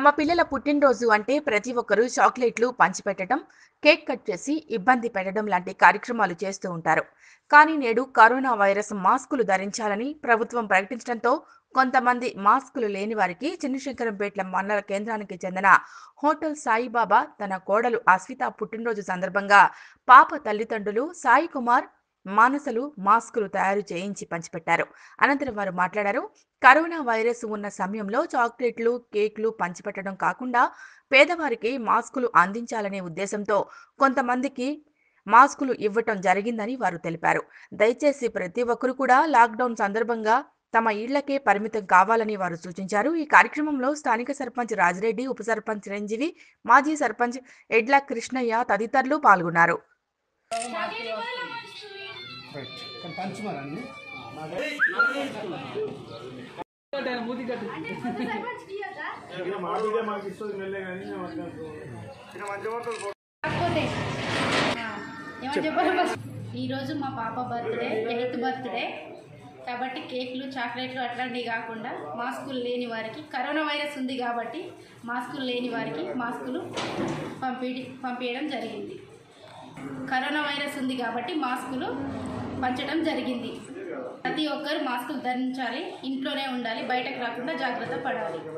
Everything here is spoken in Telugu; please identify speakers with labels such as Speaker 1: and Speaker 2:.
Speaker 1: తమ పిల్లల పుట్టినరోజు అంటే ప్రతి ఒక్కరూ చాక్లెట్లు పంచిపెట్టడం కేక్ కట్ చేసి ఇబ్బంది పెట్టడం లాంటి కార్యక్రమాలు చేస్తూ ఉంటారు కానీ నేడు కరోనా వైరస్ మాస్కులు ధరించాలని ప్రభుత్వం ప్రకటించడంతో కొంతమంది మాస్కులు లేని వారికి చిన్నశంకరంపేట్ల మండల కేంద్రానికి చెందిన హోటల్ సాయిబాబా తన కోడలు అస్విత పుట్టినరోజు సందర్భంగా పాప తల్లిదండ్రులు సాయి కుమార్ మానసలు మాస్కులు తయారు చేయించి పంచిపెట్టారు అనంతరం వారు మాట్లాడారు కరోనా వైరస్ ఉన్న సమయంలో చాక్లెట్లు కేక్లు పంచిపెట్టడం కాకుండా పేదవారికి మాస్కులు అందించాలనే ఉద్దేశంతో కొంతమందికి మాస్కులు ఇవ్వటం జరిగిందని వారు తెలిపారు దయచేసి ప్రతి ఒక్కరు కూడా లాక్డౌన్ సందర్భంగా తమ ఇళ్లకే పరిమితం కావాలని వారు సూచించారు ఈ కార్యక్రమంలో స్థానిక సర్పంచ్ రాజిరెడ్డి ఉప సర్పంచ్ చిరంజీవి మాజీ సర్పంచ్ ఎడ్ల కృష్ణయ్య తదితరులు పాల్గొన్నారు
Speaker 2: రైట్ కానీ పంచమనండి
Speaker 3: కాకపోతే ఆ, ఏమని చెప్పాలి ఫస్ట్? ఈరోజు మా పాప బర్త్డే ఎయిత్ బర్త్డే కాబట్టి కేకులు చాక్లెట్లు అట్లాంటివి కాకుండా మాస్కులు లేని వారికి కరోనా వైరస్ ఉంది కాబట్టి మాస్కులు లేని వారికి మాస్కులు పంపి పంపించడం జరిగింది కరోనా వైరస్ ఉంది కాబట్టి మాస్కులు పంచడం జరిగింది ప్రతి ఒక్కరు మాస్కులు ధరించాలి ఇంట్లోనే ఉండాలి బయటకు రాకుండా జాగ్రత్త పడాలి